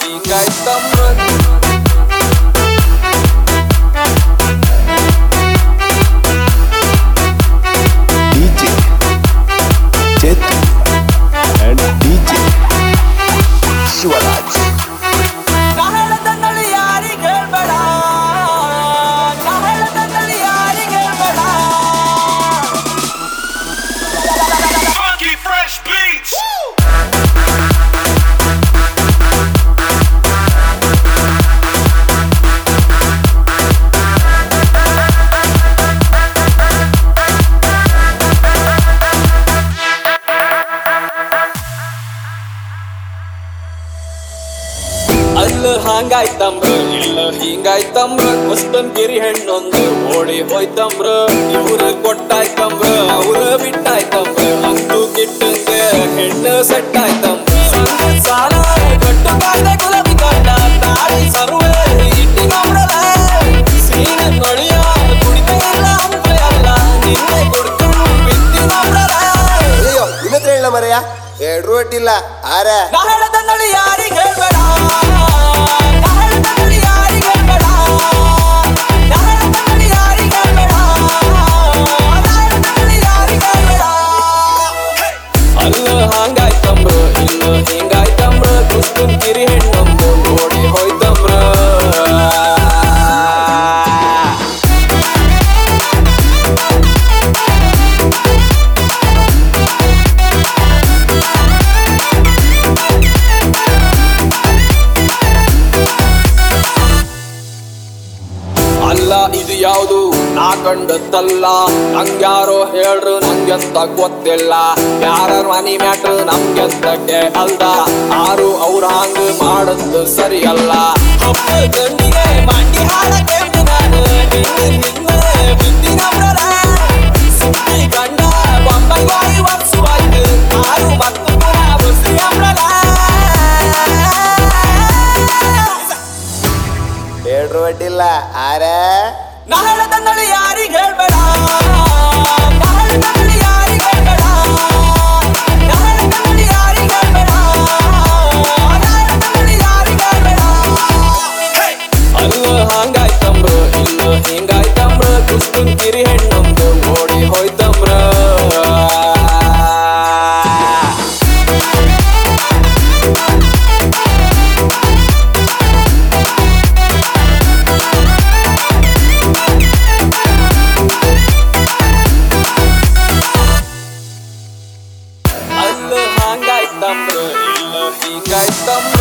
ಹಿಂಗಾಯ್ತಂಬ್ರ DJ Chetu and DJ Shivaraj. ನಹಳದಲ್ಲಿ ಯಾರಿಗೆ ಹೇಳ್ಬೇಡ ನಹಳದಲ್ಲಿ ಯಾರಿಗೆ ಹೇಳ್ಬೇಡ Funky fresh beats. ಅಲ್ಲ ಹಾಂಗಾಯ್ತಂಬ್ರ ಇಲ್ಲ ಹಿಂಗಾಯ್ತಂಬ್ರ ಮಸ್ತನ್ ಗಿರಿ ಹೆಣ್ಣೊಂದು ಓಡಿ ಹೋಯ್ತಂಬ್ರ ಇವ್ರ ಕೊಟ್ಟಾಯ್ತಂಬ್ರ ಅವ್ರ ಬಿಟ್ಟಾಯ್ತಂಬ್ರ ಅಂದು ಗಿಟ್ಟಂಗ ಹೆಣ್ಣು ಸೆಟ್ ಆಯ್ತಂಬ್ರ ಸಂಘ ಸಾಲ ಕಟ್ಟು ಕಾಯ್ದೆ ಗುಲಾಬಿ ಕಾಯ್ದ ತಾಳಿ ಸರ್ವೆ ಇಟ್ಟಿನಂಬ್ರಲ ಸೀನ ನಳಿಯ ಕುಡಿತ ಇಲ್ಲ ಅಂಬ್ರ ಅಲ್ಲ ನಿನ್ನೆ ಕೊಡ್ಕೊಂಡು ಬಿತ್ತಿನಂಬ್ರಲ ಅಯ್ಯೋ ಇನ್ನತ್ರ ಹೇಳ ಮರೆಯ ಎರಡು ಒಟ್ಟಿಲ್ಲ ಆರ ನಹಳದ ನಳಿ ಯಾರಿಗೆ ಹೇಳ್ಬೇಡ ನಹಳದ ನಳಿ ಯಾರಿಗೆ ಹೇಳ್ಬೇಡ ನಹಳದ ನಳಿ ಯಾರಿಗೆ ಹೇಳ್ಬೇಡ ನಹಳದ ನಳಿ ಯಾರಿಗೆ ಹೇಳ್ಬೇಡ ಅಲ್ಲ ಹಾಂಗಾಯ್ತಂಬ್ರ ಇಲ್ಲ ಹಿಂಗಾಯ್ತಂಬ್ರ ದುಷ್ಟನ್ ಕಿರಿ ಹೆಣ್ಣಂಬ್ರ ನೋಡಿ ಹೋಯ್ತಂಬ್ರ ಅಲ್ಲ ಇದು ಯಾವುದು ನಾ ಕಂಡದ್ದಲ್ಲ ನಂಗ್ಯಾರೋ ಹೇಳ್ರು ನಂಗೆಂತ ಗೊತ್ತಿಲ್ಲ ಯಾರ ಮನಿ ಮ್ಯಾಟ್ರ್ ನಮ್ಗೆಂತಕ್ಕೆ ಅಲ್ದ ಆರು ಅವ್ರ ಹಂಗ ಮಾಡದ್ದು ಸರಿ ಅಲ್ಲ ಹಬ್ಬ ಗಂಡಿಗೆ ಮಂಡಿ ಹಾಡಕ್ಕೆ ನಾನು ನಿನ್ನ ಬುದ್ಧಿ ನಮ್ರಲ್ಲ ಸುದ್ದಿ ಕಂಡ ಬೊಂಬೈಗಾಯಿ ವರ್ಷವಾಯ್ತು ಆರು ಮತ್ತು ಪುನಃ ಬಸ್ರಿ ಅಮ್ರಲ್ಲ ಎರಡು ಒಟ್ಟಿಲ್ಲ ಆರ ನಹಳದ ನಳಿ ಯಾರಿಗೆ ಹೇಳ್ಬೇಡ ನಹಳದ ನಳಿ ಯಾರಿಗೆ ಹೇಳ್ಬೇಡ ನಹಳದ ನಳಿ ಯಾರಿಗೆ ಹೇಳ್ಬೇಡ ನಹಳದ ನಳಿ ಯಾರಿಗೆ ಹೇಳ್ಬೇಡ ಅಲ್ಲ ಹಾಂಗಾಯ್ತಂಬ್ರ ಇಲ್ಲ ಹಿಂಗಾಯ್ತಂಬ್ರ ದುಷ್ಟನ್ ಕಿರಿ ಹೆಣ್ಣಂಬ್ರ ಓಡಿ ಹೋಯ್ತಂಬ್ರ ಅಲ್ಲ ಹಾಂಗಾಯ್ತಂಬ್ರ ಇಲ್ಲ ಹಿಂಗಾಯ್ತಂಬ್ರ